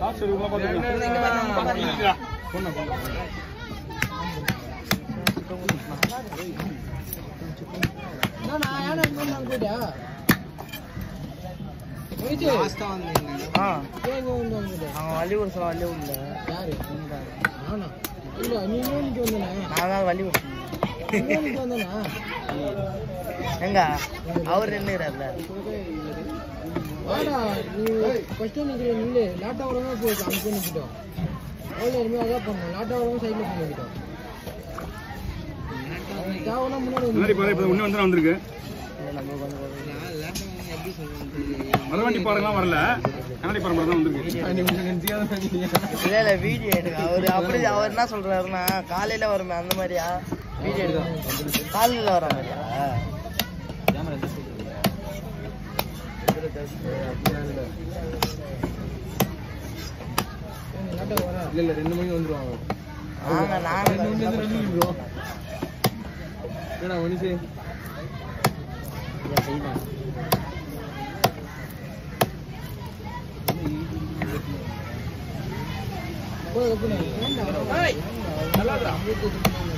காசு எடுக்கலாம் பார்த்துக்கலாம் பொண்ணு பொண்ணு என்னண்ணா, ஏன்னா இங்க வந்து அங்க போயிட்டா? போயிட்டு, ஆ ஏன் இங்க வந்து அங்க போயிட்ட? அவன் வள்ளியூர் சொல்ல வள்ளியூர்ல யாரு? நானா? இல்ல, நீ இன்னொன்னுக்கு வந்தனா? நான் தான் வள்ளியூர் இன்னொன்னுக்கு வந்தனா? எங்க அவர் நின்னுறாருல வாடா, நீ first நிக்கிற நில்லு. லாட்டா வரவங்க போயிட்டு அங்க போய் நிக்கிட்டோம். அவ்வளவு இனிமே அதான் பண்ணணும். லாட்டா வரவங்க side ல போய் நிக்கிட்டோம். அவனுக்கு தேவைன்னா முன்னாடி வந்து முன்னாடி பாரு இப்போ ஒன்று வந்து வந்திருக்கு மரவண்டி பாருங்கலாம் வரல கண்ணாடி பாரு மட்டும் தான் வந்திருக்கு இல்ல இல்ல வீடியோ எடுக்க அவரு அப்படி அவர் என்ன சொல்றாருன்னா காலையில வருமே அந்த மாதிரியா வீடியோ எடுக்க காலையில வர மாதிரியா லாட்டா வரா. இல்ல இல்ல ரெண்டு மணிக்கு வந்துருவாங்க நாங்க நாங்க ஏன்னா மனுஷே போய் வைக்கணும். ஏன்டா? ஏன்டா? நம்மளுக்கு இது பண்ணணும்.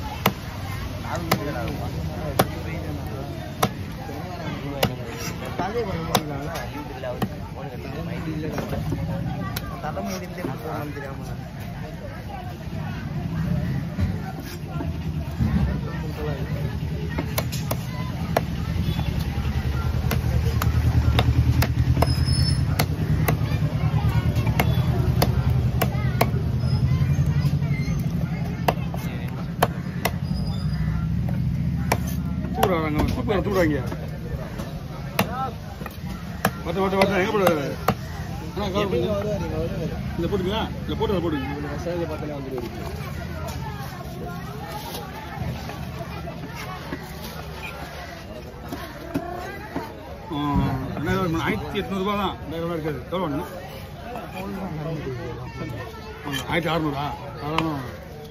கதை பண்ண முடியல யூடியூப்ல அவருக்கு போன் கட்டி மைண்ட் இல்ல தலை முடிந்து போகணும் தெரியாம தூடுறாங்க சூப்பர் தூடுறாங்க வட்ட வட்ட வட்ட எங்க போடுறாரு அண்ணா கவர் பண்ணுங்க வருவாரு, இங்க வருவாரு. இந்த போட்டுங்களா இந்த போட்டு அதை போடுங்க சேலை பார்த்தாலே வந்துருவாரு. ஆ, ரெண்டாயிரம் ரூபாய், ஆயிரத்தி எட்நூறுபா தான் ரெண்டாயிரம் ரூபாய் இருக்காது எவ்வளோ ஒன்று ஆயிரத்தி அறநூறா அதெல்லாம்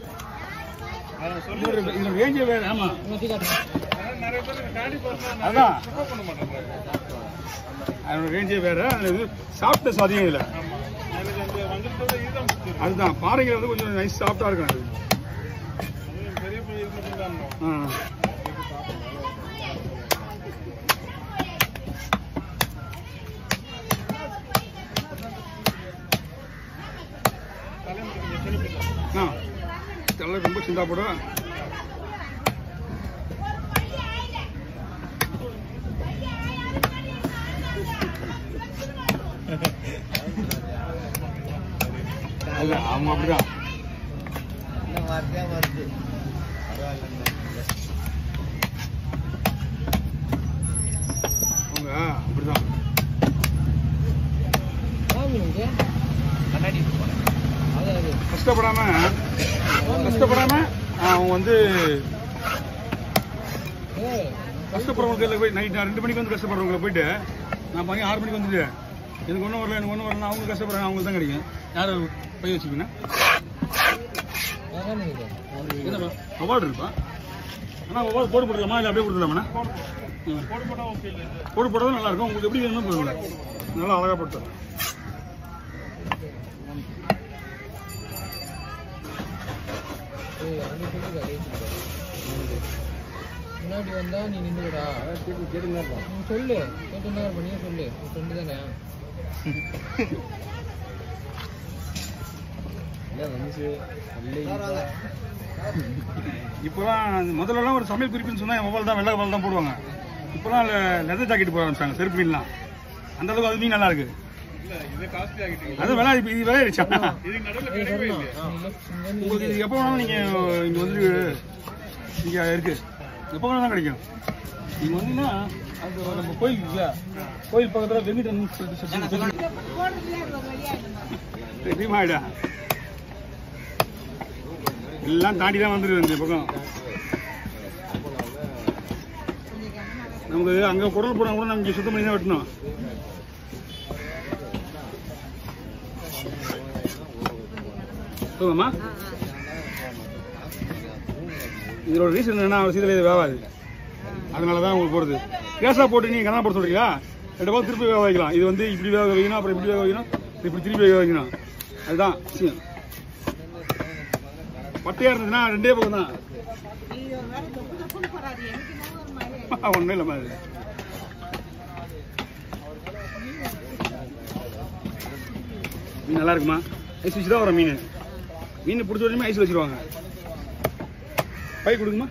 இதோட இதோட ரேஞ்சே வேறு ஆமாம் ஊத்தி காட்டுங்க. அதான் அதோட ரேஞ்சே வேறு அதில் இது சாஃப்ட்னஸ் அதிகம் இதில் அதுதான் பாறைகள் வந்து கொஞ்சம் நைஸ் சாஃப்டாக இருக்கும் அது ஆ ஆ தலை ரொம்ப சிந்தா போடும் அல்ல அவங்க அப்படிதான் இந்த வார்த்தையா வருது அவங்க அப்படிதான் வாங்க இங்க. கண்ணாடி அது, அது. கஷ்டப்படாம கஷ்டப்படாம அவங்க வந்து ஏய், கஷ்டப்படுறவங்க கையில் போய் நைட் ரெண்டு மணிக்கு வந்து கஷ்டப்படுறவங்களை போயிட்டு நான் பண்ணி ஆறு மணிக்கு வந்துட்டு எனக்கு ஒன்றும் வரல எனக்கு ஒன்றும் வரல அவங்க கஷ்டப்படுறாங்க அவங்களுக்கு தான் கிடைக்கும் யார் பை வச்சுக்கீங்கன்னா அதான் இது. என்னப்பா அவார்டு இருப்பா ஆனால் அவார்டு போட்டு போட்டுக்கலாமா இல்லை அப்படியே கொடுத்துலாமா போட்டு போட்டதும் நல்லா இருக்கும் உங்களுக்கு எப்படி வேணுமோ போடுங்க நல்லா அழகாக போட்டு ஏய், அங்க சொல்லுடா, டேய், சொல்லுடா. முன்னாடி வந்தா நீ நின்றுடா நீ சொல்லு கேட்டு என்ன பண்ணியே சொல்லு நீ ஃப்ரெண்டு தானே இப்போலாம் முதல்லலாம் ஒரு சமையல் குறிப்புன்னு சொன்னால் மொபைல் தான் வெள்ளை மொபைல் தான் போடுவாங்க இப்போலாம் லெதர் ஜாக்கெட் போட ஆரம்பிச்சாங்க செருப்பு மீன்லாம் அந்த அளவுக்கு அது மீன் நல்லா இருக்கு அது விலை இப்போ இது விளையாடுச்சா ஏய், சொல்லலாம். நீ left, இங்க இருந்து உங்களுக்கு இது எப்போ வேணாலும் நீங்கள் இங்கே வந்து இங்கே இருக்கு எப்போ வேணாலும் தான் கிடைக்கும் நீங்கள் வந்தீங்கன்னா அந்த நம்ம கோயில் இருக்குல்ல கோயில் பக்கத்தில் வெங்கிட்டன் சொல்லிட்டு தெரியுமாடா எல்லாம் தாண்டி தான் வந்துருது இந்த பக்கம் நமக்கு அங்கே குடல் போனால் கூட நம்ம இங்கே சுத்தம் பண்ணி தான் வெட்டணும் சொல்லுங்கம்மா இதோட ரீசன் என்னன்னா அவர் சீதல இது வேவாது அதனால தான் உங்களுக்கு போடுது கேஸாக போட்டு நீங்கள் கண்ணா போட சொல்றீங்களா ரெண்டு பக்கம் திருப்பி வேக வைக்கலாம் இது வந்து இப்படி வேக வைக்கணும் அப்புறம் இப்படி வேக வைக்கணும் இப்படி திருப்பி வைக்கணும் அதுதான் விஷயம் பட்டையா இருந்ததுன்னா ரெண்டே பக்கம் தான் ஒன்றும் இல்லை மாதிரி மீன் நல்லா இருக்குமா ஐஸ் வச்சு தான் வர மீன் மீன் பிடிச்ச உடனே ஐஸ் வச்சிருவாங்க பை கொடுக்குமா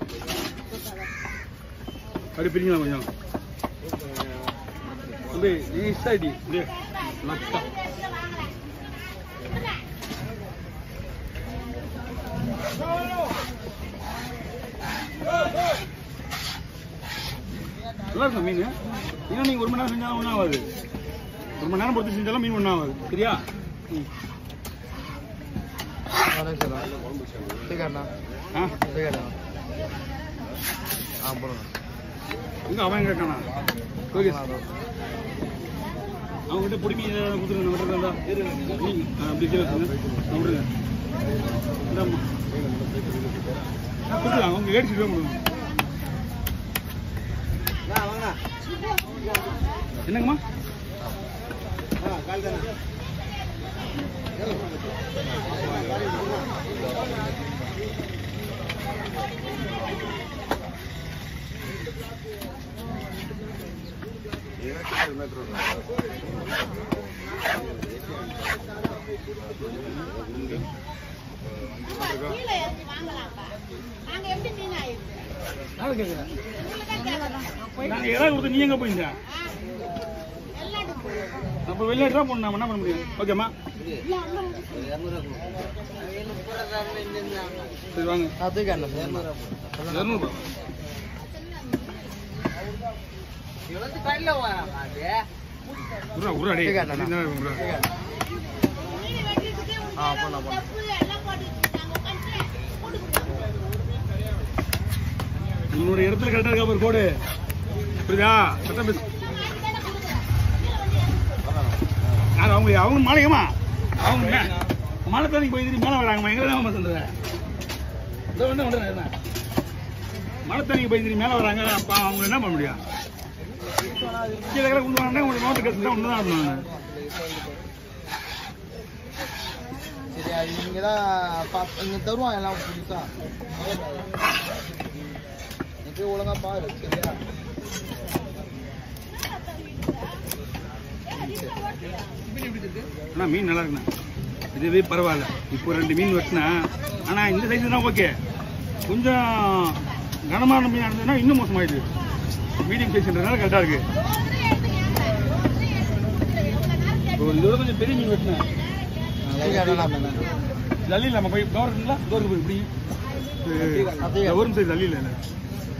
அப்படி பிரிக்கலாம் கொஞ்சம் அப்படியே நைஸா இடி அப்படியே லக்கா நல்லா இருக்கும் மீன் ஏன்னா நீங்க ஒரு மணி நேரம் செஞ்சாலும் ஒன்றும் ஆகாது ஒரு மணி நேரம் பொறுத்து செஞ்சாலும் மீன் ஒன்றும் ஆகாது சரியா ம். வணக்கம் சரிண்ணா ஆ சரிண்ணா ஆ போடுங்க எங்க அவன் எங்க இருக்கானா ஓகே அவங்ககிட்ட பொடி மீன் ஏதாவது கொடுத்துருங்க நம்ம கிட்ட இருந்தா மீன் ஆ, அப்படி கீழே வச்சுங்க ஆ, விடுங்க இந்தாம்மா ஆ, கொடுத்துருங்க அவங்க ஏடிச்சு தான் கொடுங்க என்னங்கம்மா கீழே இறங்கி வாங்கலாம்ப்பா நாங்க எப்படி மீன் ஆயிருக்கு நான் கேட்குறேன் உங்களுக்கு தான் கேட்கறோம் நாங்கள் ஏதாவது கொடுத்து நீ எங்கே போயிருந்தா எல்லாத்துக்கும் அப்போ வெளிநாட்டு தான் போகணும் நம்ம என்ன பண்ண முடியும் ஓகேம்மா சரி வாங்க அதுக்கு என்ன சரிண்ணா இரநூறுபா உருவா உருவா டேய் சரி, அண்ணா. இந்த உருவா மீன் வெட்டிட்டு ஆ போண்ணா போண்ணா உப்பு எல்லாம் போட்டு நாங்க உட்காந்து உன்னோட இடத்துல கரெக்டாக இருக்கா பாரு கோடு புரியுதா சட்டம் பேசு அது அவங்க அவங்க மாலையமா அவங்க மே- மலை தண்ணி போய் திரும்பி மேலே வராங்கம்மா எங்கே தான் சொல்ற இதோ வந்து ஒன்று என்ன மலை தண்ணி போய் திரும்பி மேலே வராங்க அப்போ அவங்க என்ன பண்ண முடியும் கீழே கீழே கொண்டு வராங்கன்னா உங்களுக்கு நோட்டு கட்டு தான் ஒன்று தான் ஆடணும் சரி அது இங்கே தான் இங்கே தருவான் எல்லாம் புதுசா நீ போய் ஒழுங்கா பாரு சரியா ஆனால் மீன் நல்லா இருக்குண்ணா இதுவே பரவாயில்ல இப்போ ரெண்டு மீன் வெட்டினா ஆனால் இந்த சைஸ் தான் ஓகே கொஞ்சம் கனமான மீன் இருந்ததுன்னா இன்னும் மோசமாயிடுது மீடியம் சைஸ்ன்றதுனால கரெக்டாக இருக்கு இப்போ இதோட கொஞ்சம் பெரிய மீன் வெட்டினேன் லல்லி நம்ம போய் கவர் இருக்குங்களா கவர் போய் இப்படி அத்தையா. ஒரு சைஸ் லல்லி இல்லை